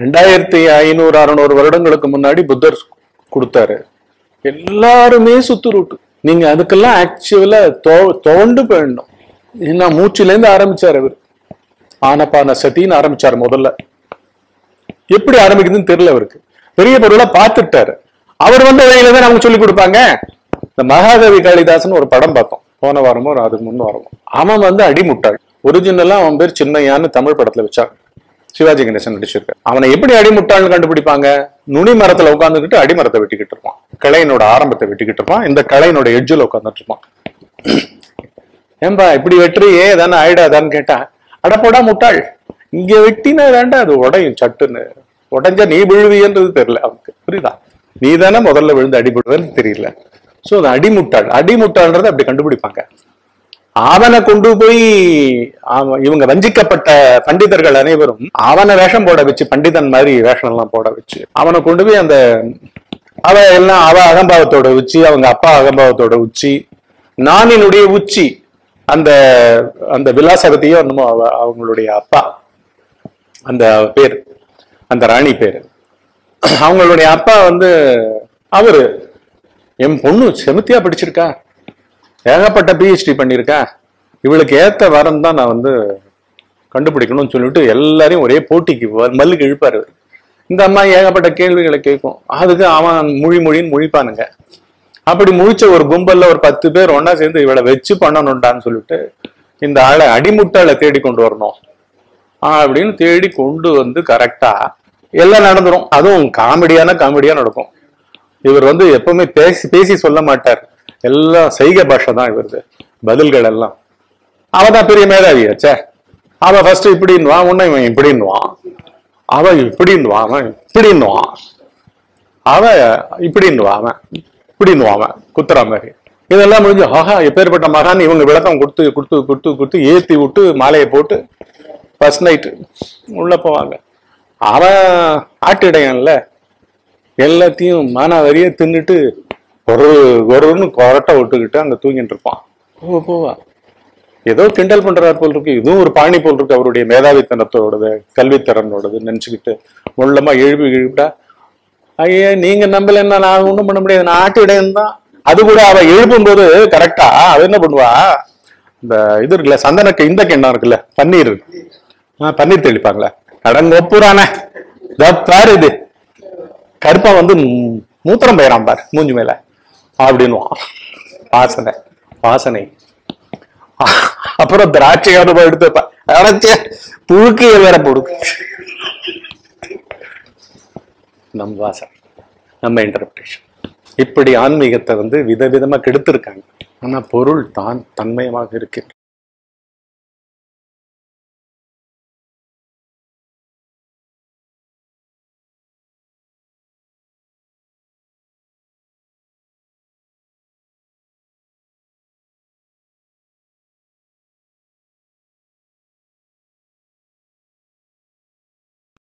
ரெண்டாயிரத்தி ஐநூறு அறுநூறு வருடங்களுக்கு முன்னாடி புத்தர் கொடுத்தாரு எல்லாருமே சுத்து ரூட்டு நீங்க அதுக்கெல்லாம் ஆக்சுவலா தோண்டு போயிடணும் ஏன்னா மூச்சுல இருந்து ஆரம்பிச்சாரு அவர் ஆனப்பான சத்தின்னு ஆரம்பிச்சாரு முதல்ல எப்படி ஆரம்பிக்குதுன்னு தெரியல அவருக்கு பெரிய பொருளை பார்த்துட்டாரு அவர் வந்த வழியில தான் நமக்கு சொல்லி கொடுப்பாங்க இந்த மகாகவி காளிதாசன் ஒரு படம் பார்த்தோம் போன வாரமோ ஒரு அதுக்கு முன்ன வாரமோ அவன் வந்து அடிமுட்டாள் ஒரிஜினலா அவன் பேர் சின்னையான்னு தமிழ் படத்துல வச்சாங்க சிவாஜி கணேசன் நடிச்சிருக்க அவனை எப்படி அடிமுட்டாள்னு கண்டுபிடிப்பாங்க நுனி மரத்துல உட்காந்துக்கிட்டு அடிமரத்தை வெட்டிக்கிட்டு இருப்பான் கிளையனோட ஆரம்பத்தை வெட்டிக்கிட்டு இருப்பான் இந்த கிளையனோட எட்ஜில் உட்காந்துட்டு இருப்பான் ஏன்பா இப்படி வெட்டுறியே தானே ஆயிடாதான்னு கேட்டா அடப்போடா முட்டாள் இங்க வெட்டினா வேண்டா அது உடையும் சட்டுன்னு உடைஞ்சா நீ விழுவியன்றது தெரியல அவனுக்கு புரியுதா நீ தானே முதல்ல விழுந்து அடிபடுவேன்னு தெரியல சோ அது அடிமுட்டாள் அடிமுட்டாள்ன்றதை அப்படி கண்டுபிடிப்பாங்க அவனை கொண்டு போய் அவன் இவங்க வஞ்சிக்கப்பட்ட பண்டிதர்கள் அனைவரும் அவனை வேஷம் போட வச்சு பண்டிதன் மாதிரி வேஷம் எல்லாம் போட வச்சு அவனை கொண்டு போய் அந்த அவ எல்லாம் அவ அகம்பாவத்தோட உச்சி அவங்க அப்பா அகம்பாவத்தோட உச்சி நானினுடைய உச்சி அந்த அந்த விலாசகத்தையோ என்னமோ அவ அவங்களுடைய அப்பா அந்த பேர் அந்த ராணி பேர் அவங்களுடைய அப்பா வந்து அவரு என் பொண்ணு செமத்தியா படிச்சிருக்கா ஏகப்பட்ட பிஹெச்டி பண்ணியிருக்கா இவளுக்கு ஏத்த வரம் தான் நான் வந்து கண்டுபிடிக்கணும்னு சொல்லிட்டு எல்லாரையும் ஒரே போட்டிக்கு வ- மல்லுக்கு இழுப்பாரு இவரு. இந்த அம்மா ஏகப்பட்ட கேள்விகளை கேட்கும் அதுக்கு அவன் மொழி மொழின்னு முழிப்பானுங்க அப்படி முழிச்ச ஒரு கும்பல்ல ஒரு பத்து பேர் ஒண்ணா சேர்ந்து இவளை வச்சு பண்ணணும்டான்னு சொல்லிட்டு இந்த ஆளை அடிமுட்டாளை தேடி கொண்டு வரணும் அப்படின்னு தேடி கொண்டு வந்து கரெக்டா எல்லாம் நடந்துரும் அதுவும் காமெடியான காமெடியா நடக்கும் இவர் வந்து எப்பவுமே பேசி பேசி சொல்ல மாட்டார் எல்லாம் செய்கை பாஷை தான் இவரது பதில்கள் எல்லாம் அவ தான் பெரிய மேதாவியாச்சே அவ ஃபர்ஸ்ட் இப்படின்னுவான் உன்னை இவன் இப்படின்னுவான் அவன் இப்படின்னுவான் அவன் இப்படின்னுவான் அவ இப்படின்னுவான் அவன் இப்படின்னுவான் அவன் குத்துற மாதிரி இதெல்லாம் முடிஞ்சு ஆஹா எப்பேற்பட்ட மகான் இவங்க விளக்கம் கொடுத்து கொடுத்து கொடுத்து கொடுத்து ஏத்தி விட்டு மாலையை போட்டு ஃபர்ஸ்ட் நைட்டு உள்ள போவாங்க அவன் ஆட்டிடையன்ல எல்லாத்தையும் மானாவரியே தின்னுட்டு ஒரு ஒருன்னு கொரட்டை விட்டுக்கிட்டு அங்க தூங்கிட்டு இருப்பான் போவ போவா ஏதோ கிண்டல் பண்றாரு போல் இருக்கு இதுவும் ஒரு பாணி போல் இருக்கு அவருடைய மேதாவித்தனத்தோடது கல்வித்திறனோடது நினைச்சுக்கிட்டு முள்ளமா எழுப்பி எழுப்பிட்டா ஐயா நீங்க நம்பலன்னா நான் ஒண்ணும் பண்ண முடியாது நான் ஆட்டு இடையன் தான் அது கூட அவ எழுப்பும் போது கரெக்டா அவ என்ன பண்ணுவா இந்த இது இருக்குல்ல சந்தனக்கு இந்த கிண்ணம் இருக்குல்ல பன்னீர் ஆ, பன்னீர் தெளிப்பாங்களே கடங்கொப்புறானே இதோ பாரு இது கருப்பா வந்து மூ- மூத்திரம் பெயரான் பாரு மூஞ்சி மேல அப்படின்னுவான் வாசனை வாசனை அப்புறம் திராட்சை அனுபவம் எடுத்து வைப்பேன். அடைச்சே புழுக்கைய வேற போடுக்கு நம் வாசனை நம்ம இன்டர்பிரேஷன் இப்படி ஆன்மீகத்தை வந்து விதவிதமா கெடுத்திருக்காங்க ஆனா பொருள் தான் தன்மயமாக இருக்கின்ற